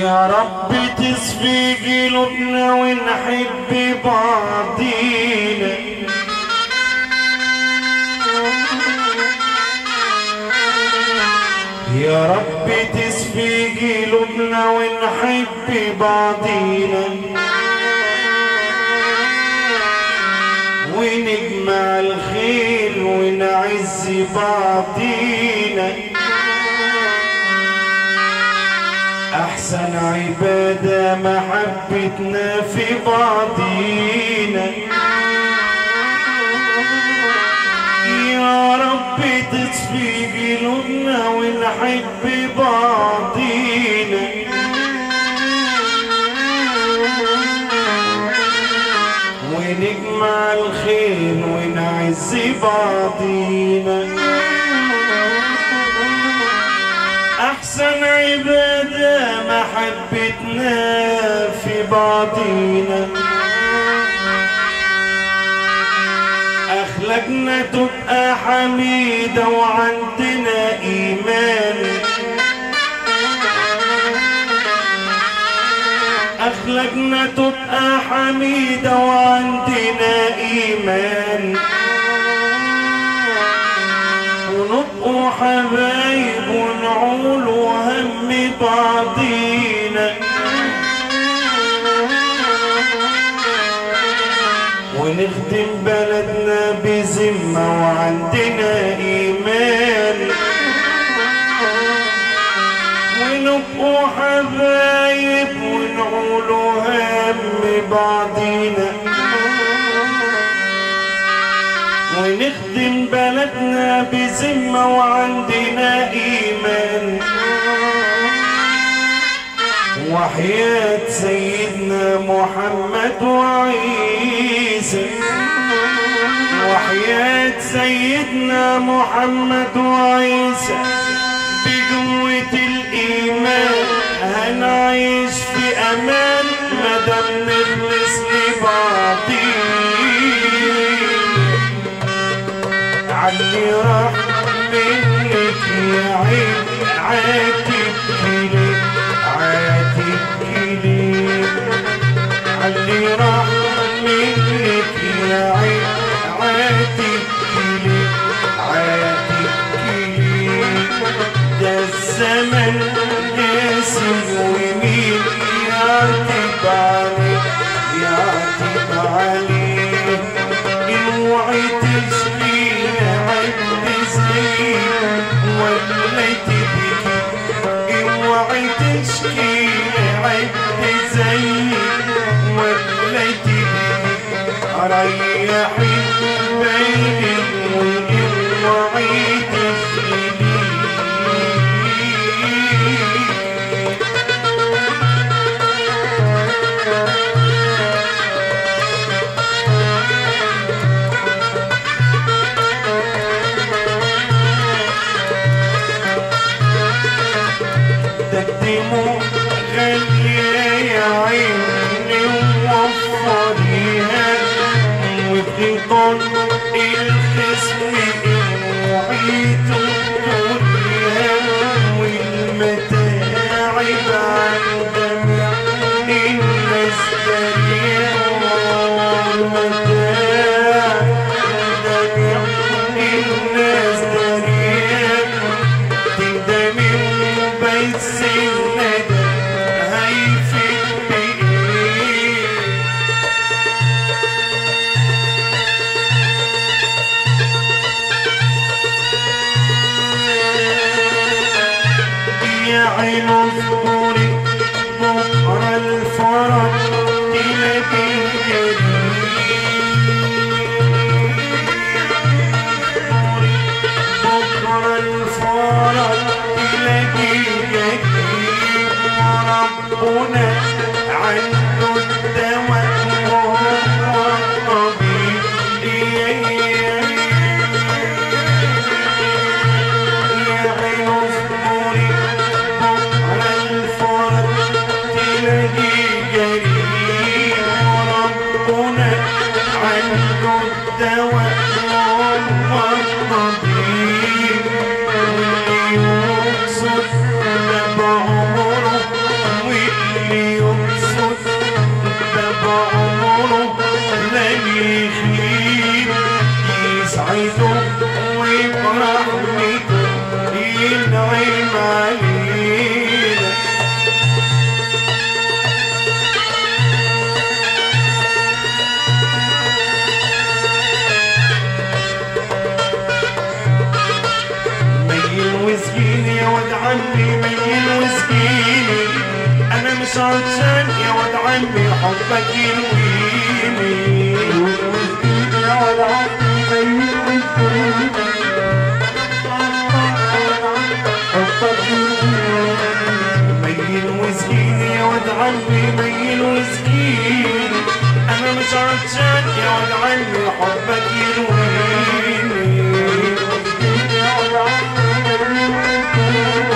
يا رب تصفي قلوبنا ونحب بعضينا يا رب تصفي قلوبنا ونحب بعضينا ونجمع الخير ونعز بعضينا أحسن عبادة محبتنا في بعضينا يا رب تصفي قلوبنا ونحب بعضينا ونجمع الخير ونعز بعضينا أحسن عبادة محبتنا في بعضينا أخلاقنا تبقى حميدة وعندنا إيمان أخلاقنا تبقى حميدة وعندنا إيمان ونبقوا حبايب ونعول هم بعضينا ونخدم بلدنا بذمة وعندنا إيمان ونبقوا حبايب ونعول هم بعضينا ونخدم بلدنا بذمة وعندنا إيمان وحياة سيدنا محمد وعيسى وحياة سيدنا محمد وعيسى بقوة الإيمان هنعيش في أمان مدام نخلص لبعضين علي راح منك يا عين عاتب كلي عاتب كلي علي راح منك يا عين عاتب كلي عاتب كلي ده الزمن قاسي ومين يعتب عليه يعتب عليه اوعي تشكينا عد سنين ولا تبكي اوعي تشكينا عد زين ولا تبكي ريحي بينك واوعي تشكيني تقدموا غالية يا عيني ووفريها وبغضون الخصم وعيد الدنيا والمتاعب عن جميع الناس بريئة والمتاع جميع الناس بريئة تندمي بس الندى هيفيد بإيه يا عين اذكري بكرة الفرج تلاقي بكرة الفرج تلاقي جديد وربنا عنده الدواء وهو الطبيب يا عين اصبري بكرة الفرج تلاقي جريء وربنا عنده الدواء وهو الطبيب واللي يقصد ده بعمره عمي ميل وسكيني انا مش عطشان يا واد عمي حبك يرويني يا ولد عمي ميل وسكيني حبك ميل وسكيني يا واد عمي ميل وسكيني انا مش عطشان يا واد عمي حبك يرويني يا ولد عمي ميل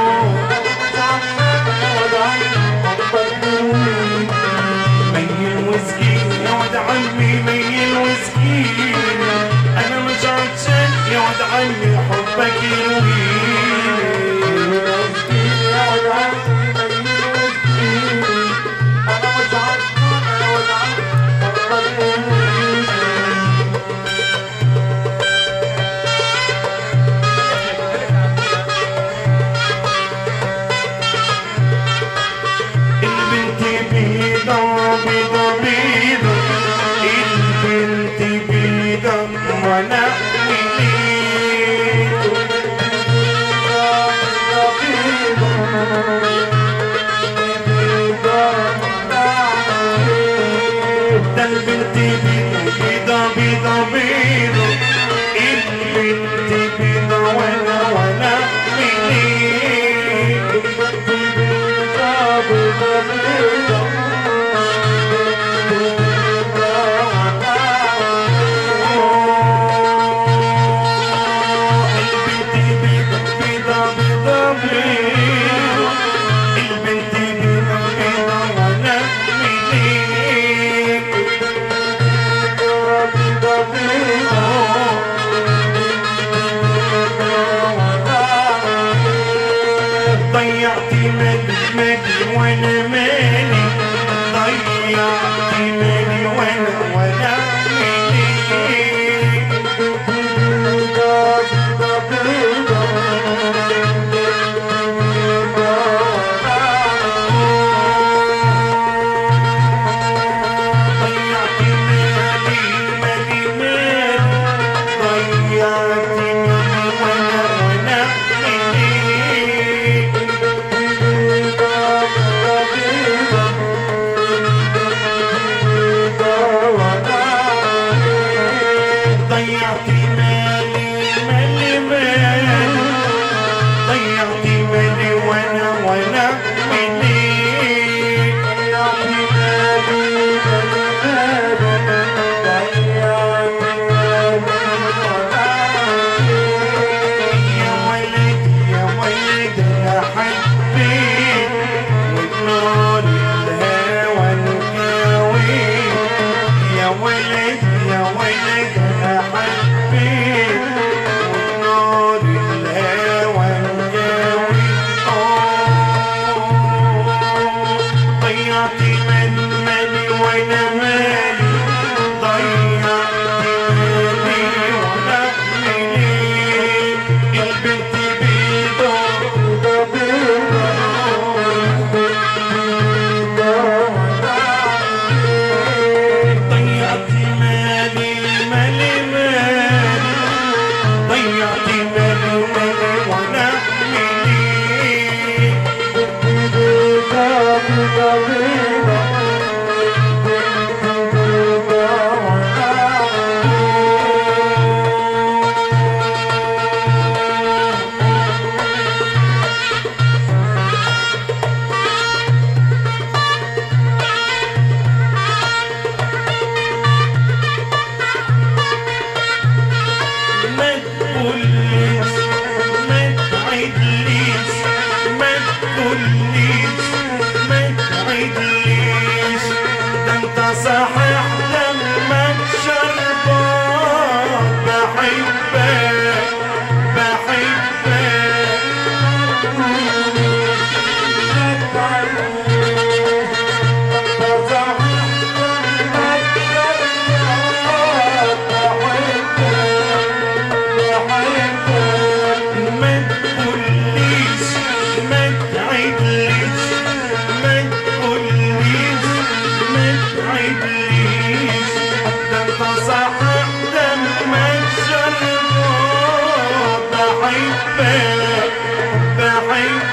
وسكيني ميل وسكيني يا واد عمي ميل وسكيني انا مش عطشان يا واد عمي حبك يرويني البنت بيضة بيضة بيضة البنت بيضة وانا مليت ده البنت بيضة بيضة بيضة البنت بيضة وانا وانا مليت البنت بيضة بيضة بيضة بيضة البنت بيضة بيضة وانا مليت ضيعت مالي مالي وانا مالي ضيعت مالي وانا وانا مالي ضيعت مالي مالي مالي ضيعت مالي وانا وانا مالي ضيعت مالي مالي مالي ضيعت مالي وانا وانا مالي يا ولد يا ولد انا حبيت وبنار الهوى نكاوي يا ولد يا ولد انا حبيت وبنار الهوى نكاوي ضيعت من مالي وانا مالي ضيعت مالي وانا مالي البنت بيضة ضيعت مالي مالي مالي ضيعت مالي مالي وانا مالي ما تقوليش ما تعدليش ما تقوليش ما تعدليش ده انت صحيح دمك شربان بحبك بحبك ما تقوليش ما تعدليش ما تقوليش ما تعدليش ده انت صحيح دمك شربان بحبك بحبك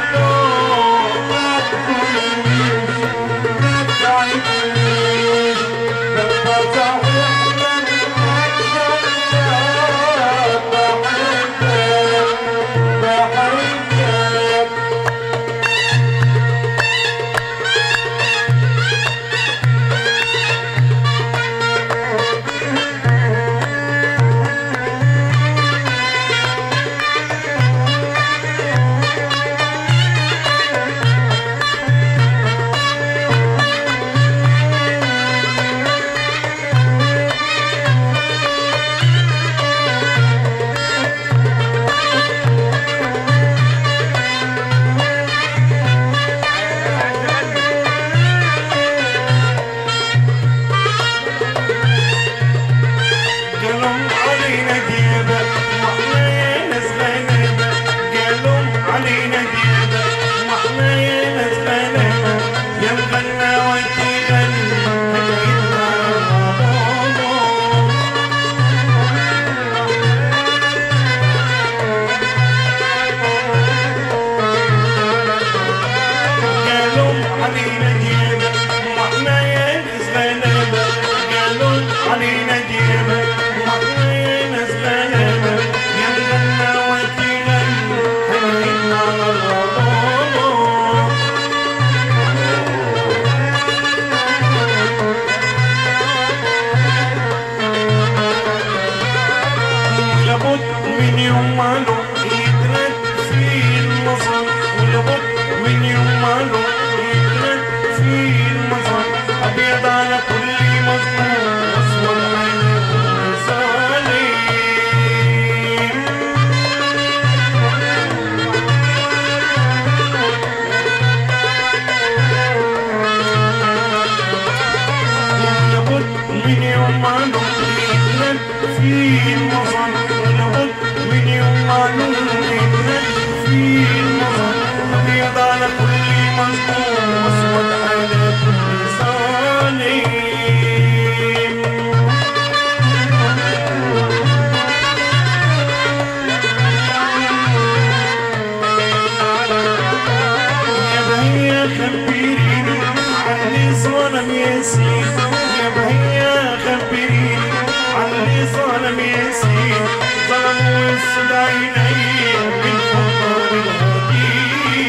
عيني من فضل الهدي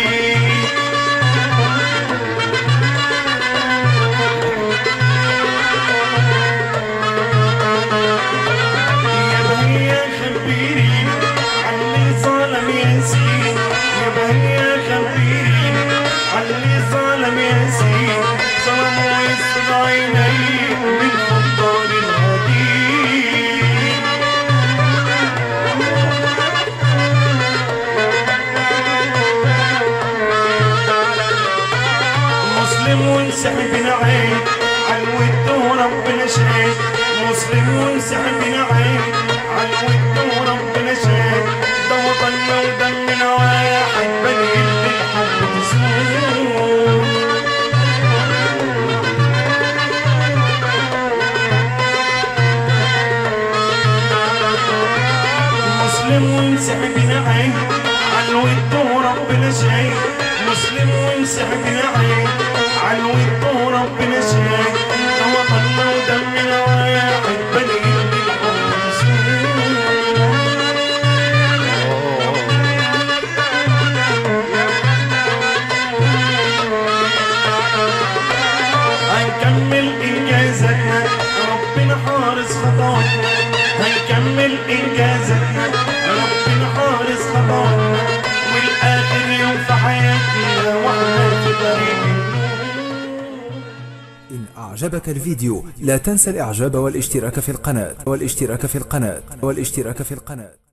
يا بهية خبريني عن اللي ظلم ياسين يا بهية خبريني عن اللي ظلم ياسين ظلم ويسد عيني من فضل الهدي مسلم وانسحب نعيم عن وده ربنا شهيد مسلم وانسحب نعيم عن وده ربنا شهيد ده وطننا ودمنا واحد بديل بالحب تسود مسلم وانسحب نعيم عن وده ربنا شهيد مسلم وانسحب نعيم عن وده ربنا شهيد ده وطننا ودمنا واحد بديل بالحب تسود هنكمل انجازاتنا ربنا حارس خطواتنا هنكمل انجازاتنا ربنا حارس خطواتنا والاخر يوم في حياتنا واحنا في طريق النور إن أعجبك الفيديو لا تنسى الإعجاب والاشتراك في القناة والاشتراك في القناة والاشتراك في القناة